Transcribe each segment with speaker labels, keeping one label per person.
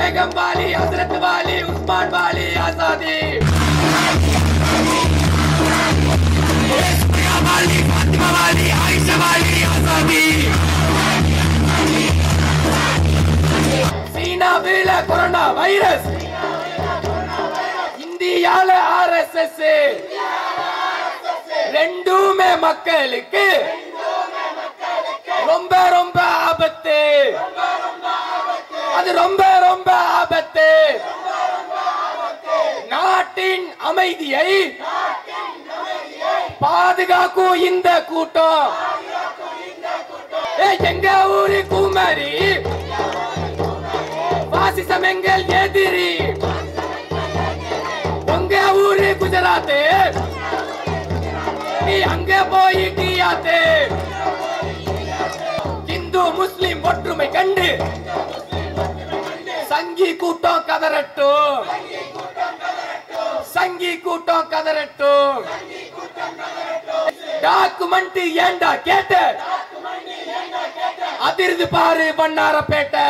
Speaker 1: பேகம் வாலி ஹசரத் வாலி உஸ்மான் வாலி ஆசாதி வாலி பாத்திமா வாலி ஆயிஷா வாலி ஆசாதி சீனாவில கொரோனா வைரஸ் இந்தியால ஆர்எஸ்எஸ் ரெண்டுமே மக்களுக்கு ரொம்ப ரொம்ப ஆபத்து அது ரொம்ப ரொம்ப ஆபத்து நாட்டின் அமைதியை பாதுகாக்கும் இந்த கூட்டம் ஏய், எங்க ஊரு குமரி பாசிசம் எங்கள் எதிரி உங்க ஊரு குஜராத் நீ அங்க போய் டீயாத்து இந்து முஸ்லிம் ஒற்றுமை கண்டு சங்கி கூட்டம் கதறட்டும் சங்கி கூட்டம் கதறட்டும் டாக்குமெண்ட் ஏண்டா கேட்ட அதிர்ந்து பாரு பண்ணாரப்பேட்டை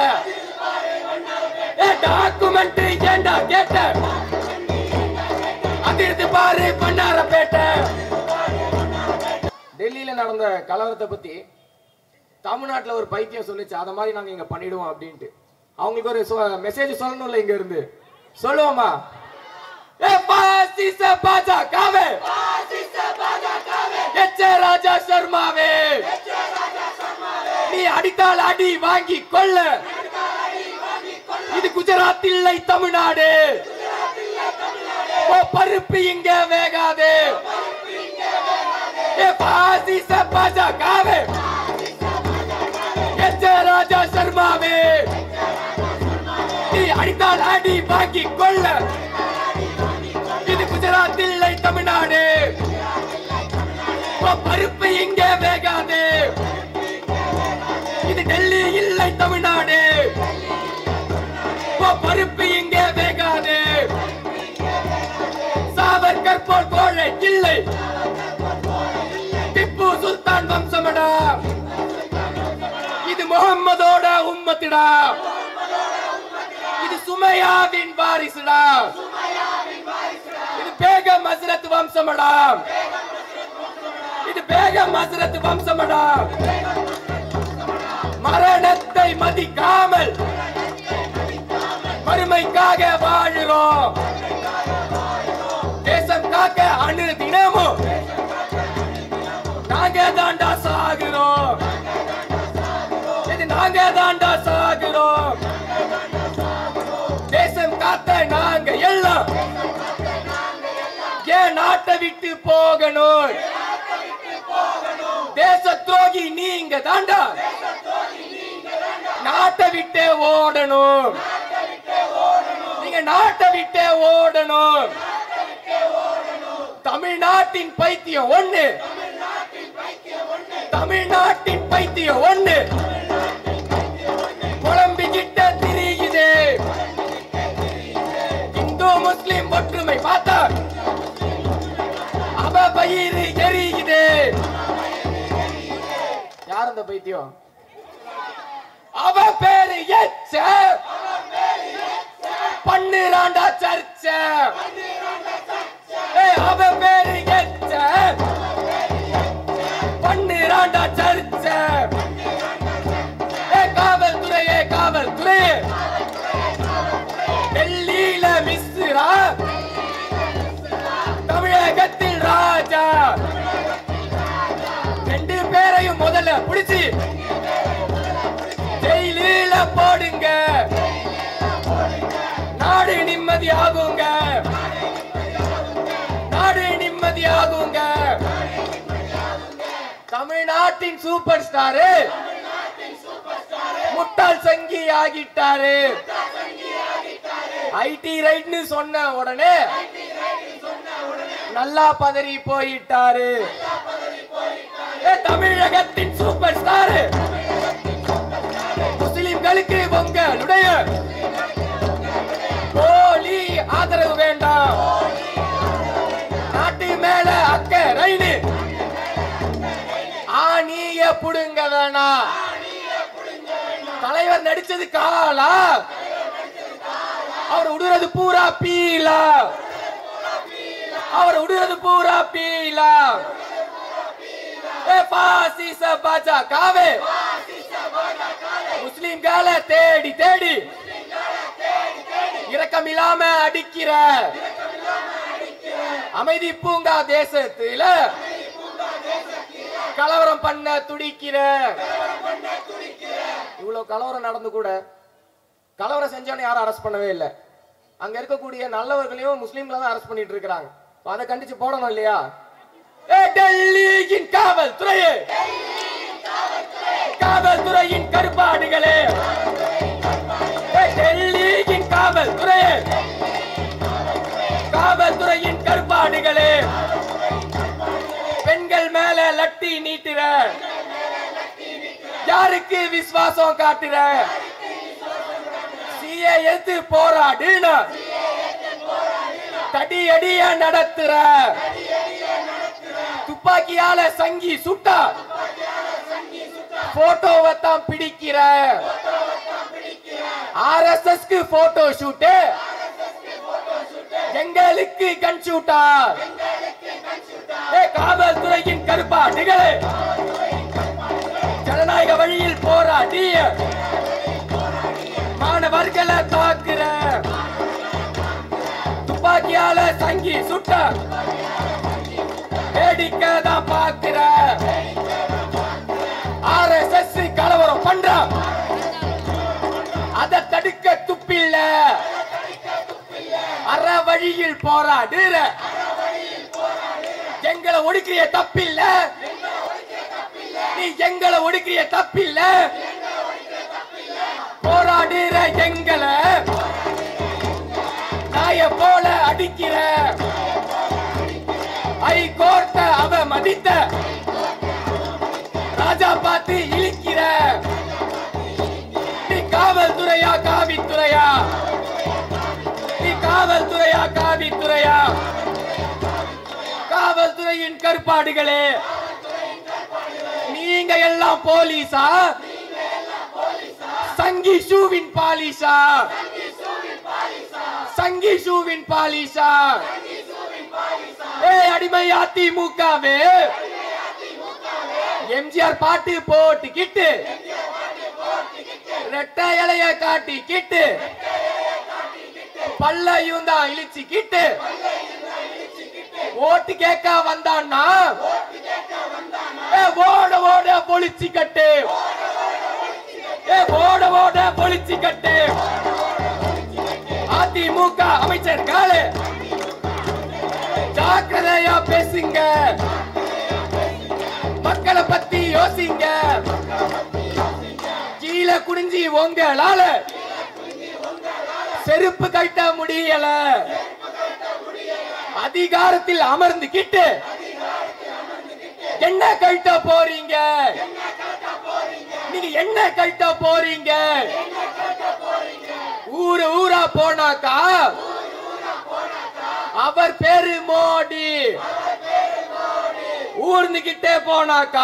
Speaker 1: டாக்குமெண்ட் ஏண்டா கேட்ட அதிர்ந்து பாரு பண்ணாரப்பேட்டை டெல்லியில நடந்த கலவரத்தை பத்தி தமிழ்நாட்டுல ஒரு பைத்தியம் சொல்லுச்சு அத மாதிரி நாங்க இங்க பண்ணிடுவோம் அப்படின்ட்டு அவங்களுக்கு ஒரு மெசேஜ் சொல்லணும்ல இங்க இருந்து சொல்லுவோமா ஏ பாசிச பாஜகவே எச்ச ராஜா சர்மாவே நீ அடித்தால் அடி வாங்கி கொள்ள இது குஜராத் இல்லை தமிழ்நாடு ஓ பருப்பு இங்க வேகாது ஏ பாசிச பாஜகவே எச்ச ராஜா சர்மாவே நீ அடித்தால் அடி வாங்கி கொள்ள இது குஜராத் இல்லை தமிழ்நாடு ஓ பருப்பு இங்க வேகாது இது டெல்லி இல்லை தமிழ்நாடு ஓ பருப்பு இங்க வேகாது சாவர்கர் போல் கோழை இல்லை திப்பு சுல்தான் வம்சமடா இது முகம்மதோட உம்மத்திடா இது சுமையாவின் வாரிசுடா இது பேகம் ஹஸ்ரத் வம்சமடா இது பேகம் ஹஸ்ரத் வம்சமடா மரணத்தை மதிக்காமல் வறுமைக்காக வாழுறோம் தேசம் காக்க அணு தினமும் நாங்க தாண்டா சாகுறோம் இது நாங்க தாண்டா சாகுறோம் தேசம் காத்த நாங்க எல்லாம் ஏன் நாட்டை விட்டு போகணும் தேச துரோகி நீங்க தாண்டா நாட்டை விட்டே ஓடணும் நீங்க நாட்டை விட்டே ஓடணும் தமிழ்நாட்டின் பைத்தியம் ஒண்ணு தமிழ்நாட்டின் பைத்தியம் ஒண்ணு குழம்பிக்கிட்ட திரியுது இந்து முஸ்லிம் ஒற்றுமை பார்த்தா அவ பயிர் எரியுது யார் அந்த பைத்தியம் அவ பேரு எச்ச பண்ணுறாண்டா சர்ச்ச ஏய், அவ பேரு எச்ச பண்ணுறாண்டா சர்ச்ச ஏ காவல்துறையே காவல்துறையே டெல்லியில மிஸ்ரா தமிழகத்தில் ராஜா ரெண்டு பேரையும் முதல்ல பிடிச்சு ஜெயிலில போடுங்க நாடு நிம்மதியாகுங்க நாடு நிம்மதியாகுங்க தமிழ்நாட்டின் சூப்பர் ஸ்டாரு முட்டாள் சங்கி ஆகிட்டாரு ஐடி ரைட்னு சொன்ன உடனே நல்லா பதறி போயிட்டாரு ஏ, தமிழகத்தின் சூப்பர் ஸ்டார் முஸ்லிம்களுக்கு உங்களுடைய போலி ஆதரவு வேண்டாம் நாட்டு மேல அக்கறைன்னு ஆணிய புடுங்க வேணாம் தலைவர் நடிச்சது காலா உடுறது பூரா பீலா அவர் உடுறது பூரா பீலா ஏ பாசிச பாஜகவே முஸ்லிம்களை தேடி தேடி இரக்கமில்லாம அடிக்கிற அமைதி பூங்கா தேசத்துல கலவரம் பண்ண துடிக்கிற இவ்வளவு கலவரம் நடந்து கூட கலவரம் செஞ்சவன யாரும் அரெஸ்ட் பண்ணவே இல்லை அங்க இருக்கக்கூடிய நல்லவர்களையும் முஸ்லீம்களை தான் அரெஸ்ட் பண்ணிட்டு இருக்காங்க அதை கண்டிச்சு போடணும் இல்லையா ஏ டெல்லியின் காவல்துறையே காவல்துறையின் கருப்பாடுகளே ஏ டெல்லியின் காவல்துறையே காவல்துறையின் கருப்பாடுகளே பெண்கள் மேல லட்டி நீட்டுற யாருக்கு விசுவாசம் காட்டுற சிஏ எதிர்த்து போராடுன தடி அடிய நடத்துற துப்பாக்கியால சங்கி சுட்டா போட்டோவை தான் பிடிக்கிற ஆர்எஸ்எஸ் போட்டோ ஷூட்டு எங்களுக்கு கன் ஷூட்டா ஏ காவல்துறையின் கருப்பாடுகளே ஜனநாயக வழியில் போராடிய மாணவர்களை தாக்குற துப்பாக்கியால சங்கி சுட்ட வேடிக்கை தான் பாக்குற ஆர்எஸ்எஸ் கலவரம் பண்ற அதை தடுக்க துப்பில்ல அற வழியில் போராடுற எங்களை ஒடுக்கிய தப்பில்ல நீ எங்களை ஒடுக்கிய தப்பில்ல போராடுற எங்களை நாய போல அடிக்கிற ஐ கோர்த்த அவ மதித்த ராஜா பார்த்து இழிக்கிற நீ காவல்துறையா காவித்துறையா நீ காவல்துறையா காவித்துறையா காவல்துறையின் கருப்பாடுகளே நீங்க எல்லாம் போலீஸா சங்கி ஷூவின் பாலிஷா சங்கி ஷூவின் பாலிஷா ஏ அடிமை அதிமுகவே எம்ஜிஆர் பாட்டு போட்டுக்கிட்டு ரெட்டை இலைய காட்டிக்கிட்டு பல்லையும் தான் இழிச்சுக்கிட்டு ஓட்டு கேட்க வந்தான்னா ஏ ஓட ஓட பொழிச்சு கட்டு ஏ ஓட ஓட பொழிச்சு கட்டு அதிமுக அமைச்சர்களே ஜாக்கிரதையா பேசுங்க மக்களை பத்தி யோசிங்க கீழே குனிஞ்சி உங்களால செருப்பு கட்ட முடியல அதிகாரத்தில் அமர்ந்துகிட்டு என்ன கழட்ட போறீங்க நீங்க என்ன கழட்ட போறீங்க ஊரு ஊரா போனாக்கா அவர் பேரு மோடி ஊர்ந்துகிட்டே போனாக்கா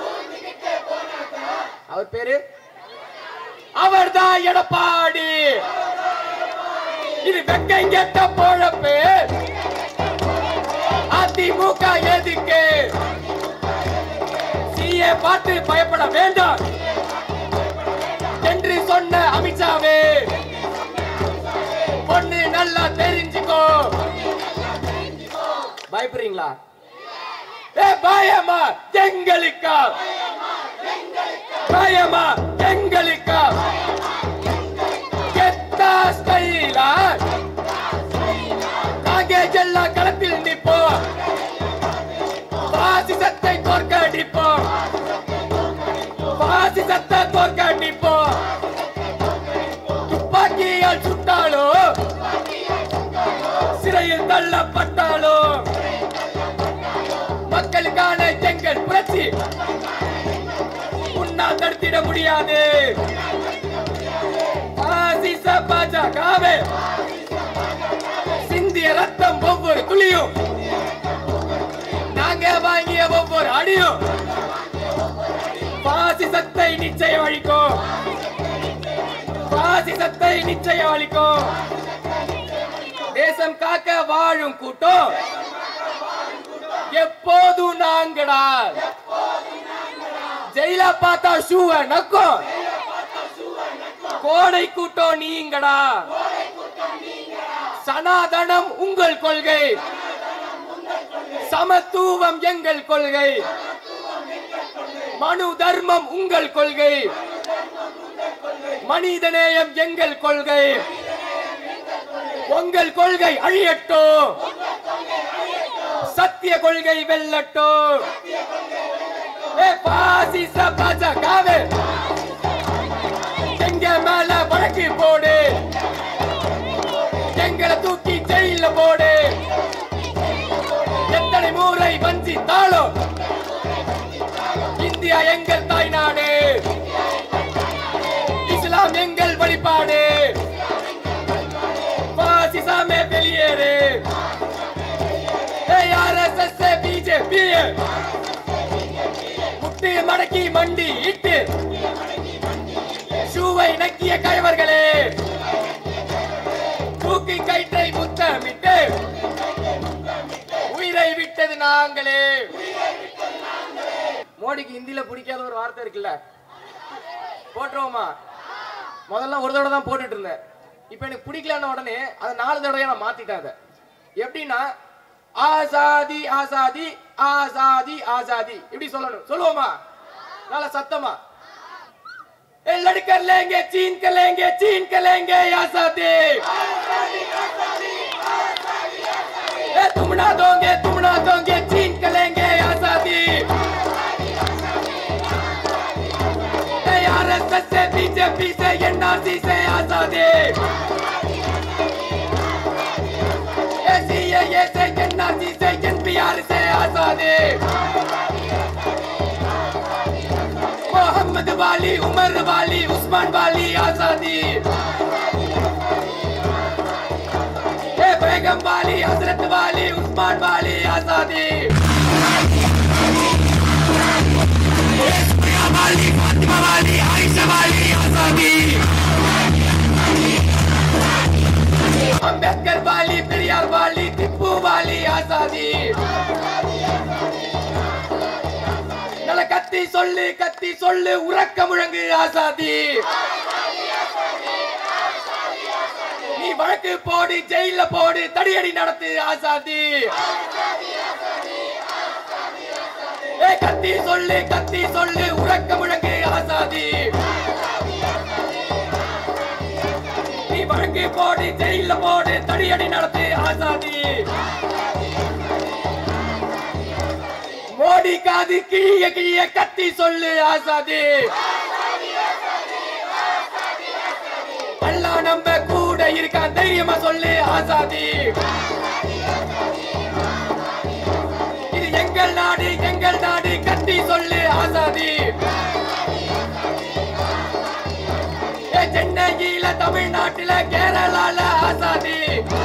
Speaker 1: அவர் பேரு அவர்தான் எடப்பாடி இது வெக்கங்கெட்ட பொழப்பு அதிமுக எதுக்கு சிஏ பார்த்து பயப்பட வேண்டாம் என்று சொன்ன அமித்ஷாவே பொண்ணு நல்லா தெரிஞ்சுக்கோ பயப்படுறீங்களா ஏ பயமா எங்களுக்கா பயமா எங்களுக்கா கெத்தா ஸ்டைலா நாங்க எல்லாம் களத்தில் நிற்போம் பாசிசத்தை தோற்கடிப்போம் பாசிசத்தை தோற்கடிப்போம் துப்பாக்கியால் சுட்டாலும் சிறையில் தள்ளப்பட்டாலும் மக்களுக்கான எங்கள் புரட்சி உன்னால் தடுத்திட முடியாது பாசிச பாஜகவே சிந்திய ரத்தம் ஒவ்வொரு துளியும் நாங்க வாங்கிய ஒவ்வொரு அடியும் பாசிசத்தை நிச்சயம் அளிக்கும் பாசிசத்தை நிச்சயம் அளிக்கும் தேசம் காக்க வாழும் கூட்டம் எப்போதும் நாங்கடா ஜெயில பார்த்தா ஷூவ நக்கும் கோடை கூட்டம் நீங்கடா சனாதனம் உங்கள் கொள்கை சமத்துவம் எங்கள் கொள்கை மனு தர்மம் உங்கள் கொள்கை மனிதநேயம் எங்கள் கொள்கை உங்கள் கொள்கை அழியட்டும் சத்திய கொள்கை வெல்லட்டும் ஏ பாசிச பாஜகவே எங்க மேல வழக்கு போடு எங்களை தூக்கி ஜெயில போடு எத்தனை முறை வஞ்சித்தாலும் இந்தியா எங்கள் தாய்நாடு இஸ்லாம் எங்கள் வழிபாடு பாசிசமே வெளியேறு ஆர்எஸ்எஸ் பிஜேபி முட்டு மடக்கி மண்டி இட்டு ஷூவை நக்கிய கயவர்களே தூக்கி கயிற்றை முத்தமிட்டு உயிரை விட்டது நாங்களே மோடிக்கு ஹிந்தில பிடிக்காத ஒரு வார்த்தை இருக்குல்ல போட்டுருவோமா முதல்ல ஒரு தடவை தான் போட்டுட்டு இருந்தேன் இப்போ எனக்கு பிடிக்கலன்ன உடனே அதை நாலு தடவையா நான் மாத்திட்டேன் அதை எப்படின்னா ஆசாதி ஆசாதி ஆசாதி ஆசாதி இப்படி சொல்லணும் சொல்லுவோமா நல்ல சத்தமா ए लड़कर लेंगे चीन कर लेंगे चीन कर लेंगे आजादी ए तुम ना दोगे तुम ना दोगे चीन कर लेंगे आजादी ए आरएसएस से बीजेपी से एनआरसी से आजादी ए सीएए से एनआरसी से एनपीआर से आजादी मोहम्मद वाली उमर वाली उस्मान वाली आजादी ए बेगम वाली हजरत वाली उस्मान वाली आजादी ए सुप्रिया वाली फातिमा वाली आयशा वाली आजादी अम्बेडकर वाली पेरियार वाली टिप्पू वाली आजादी நல்ல கத்தி சொல்லு கத்தி சொல்லு உறக்க முழங்கு ஆசாதி நீ வழக்கு போடு ஜெயில போடு தடியடி நடத்து ஆசாதி ஏ கத்தி சொல்லு கத்தி சொல்லு உறக்க முழங்கு ஆசாதி நீ வழக்கு போடு ஜெயில போடு தடியடி நடத்து ஆசாதி மோடி காது கிழிய கிழிய கத்தி சொல்லு ஆசாதி அல்லா நம்ம கூட இருக்கான் தைரியமா சொல்லு ஆசாதி இது எங்கள் நாடு எங்கள் நாடு கத்தி சொல்லு ஆசாதி ஏ, சென்னையில தமிழ்நாட்டில கேரளால ஆசாதி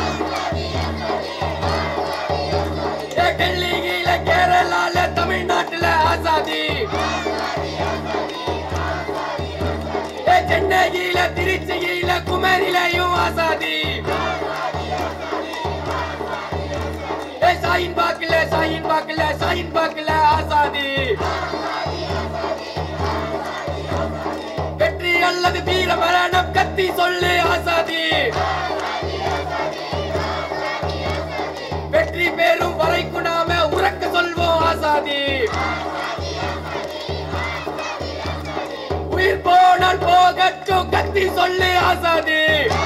Speaker 1: ஏ, டெல்லியில கேரளால தமிழ்நாட்டுல ஆசாதி ஏ, சென்னையில திருச்சியில குமரிலையும் ஆசாதி ஏ, சாயின் பாக்குல சாயின் பாக்குல சாயின் பாக்குல ஆசாதி வெற்றி அல்லது வீர மரணம் கத்தி சொல்லு ஆசாதி வெற்றி பெறும் வரைக்கும் நாம உறக்க சொல்வோம் ஆசாதி உயிர் போனால் போகட்டும் கத்தி சொல்லு ஆசாதி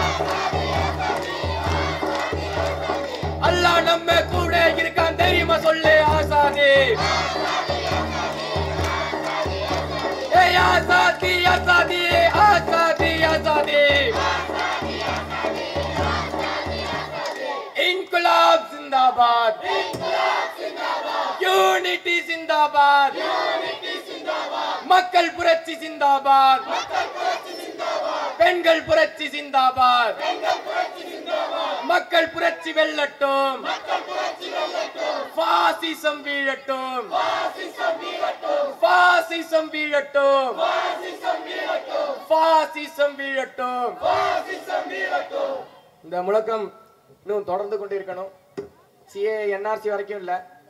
Speaker 1: அல்லாஹ் நம்ம கூட இருக்கான் தெரியுமா சொல்லு ஆசாதி ஏய் ஆசாதி ஆசாதி ஆசாதி ஆசாதி இன்குலாப் जिंदाबाद யூனிட்டி जिंदाबाद மக்கள் புரட்சி சிந்தாபாத் பெண்கள் புரட்சி சிந்தாபாத் மக்கள் புரட்சி வெல்லட்டும் பாசிசம் வீழட்டும் பாசிசம் வீழட்டும் பாசிசம் வீழட்டும் இந்த முழக்கம் இன்னும் தொடர்ந்து கொண்டு இருக்கணும் சிஏ என்ஆர்சி வரைக்கும் இல்லை